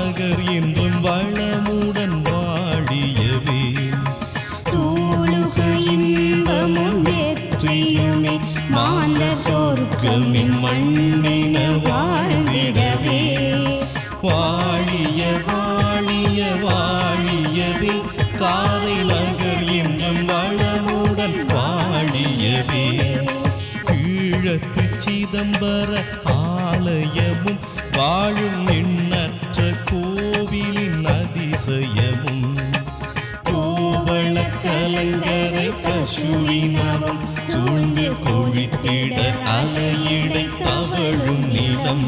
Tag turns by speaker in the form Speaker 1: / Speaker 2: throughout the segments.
Speaker 1: நகர் என்றும் வளமுடன் வாழியவே
Speaker 2: சூழுக இன்பமும் வெற்றியுமே மாந்த சொர்க்கமின் மண்ணின வாழ்ந்திடவே
Speaker 1: வாழிய வாழிய வாழியவே காரை நகர் என்றும் வளமுடன் வாழியவே ஈழத்து சிதம்பர ஆலயமும் வாழும் எண்ணற்ற கோவிலின் அதிசயமும் கோவள கலங்கரை கசுரினவம் சூழ்ந்து கொழித்திட அலையிடை தவழும் நிலம்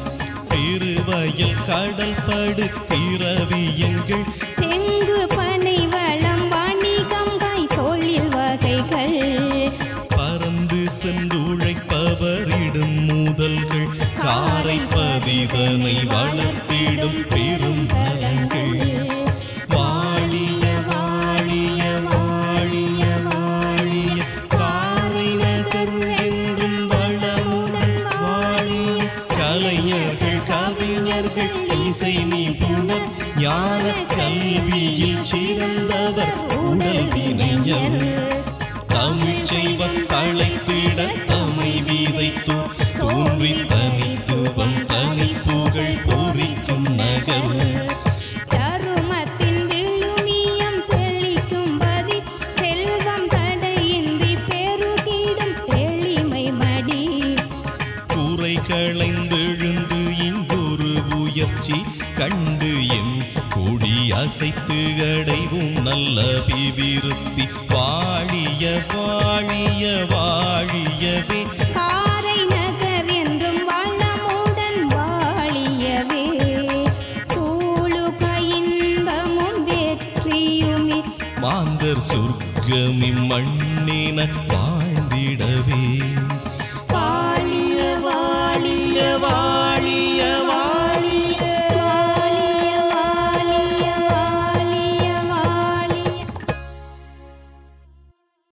Speaker 1: திருவயல் கடல் படு திரவியங்கள்
Speaker 2: தெங்கு பனை வளம் வாணிகம் காய் தொழில் வகைகள்
Speaker 1: பறந்து சென்று உழைப்பவரிடும் முதல்கள் காரை பதிதனை வளர்த்திடும் பெரும் பலங்கள் வாழிய வாழிய வாழிய வாழிய காரை நகர் என்றும் வளமுடன் வாழிய கலைஞர்கள் கவிஞர்கள் இசை நிபுணர் ஞான கல்வியில் சிறந்தவர் உடல் வினைஞர் தமிழ் செய்வம் தழைத்திட தமை விதைத்து தோன்றி தனித்துவம் தனி புகழ் பூரிக்கும் நகர்
Speaker 2: தருமத்தின் விழுமியம் செழிக்கும்படி செல்வம் தடையின்றி பெருகிடும் எளிமை மடி
Speaker 1: கூரை களைந்தெழுந்து இங்கொரு உயர்ச்சி கண்டு என் கொடி அசைத்து அடைவும் நல்ல அபிவிருத்தி வாழிய வாழிய வாழியவே
Speaker 2: காரை நகர் என்றும் வளமுடன் வாழியவே சூழுக இன்பமும் வெற்றியுமே
Speaker 1: மாந்தர் சொர்க்கமி மண்ணின வாழ்ந்திடவே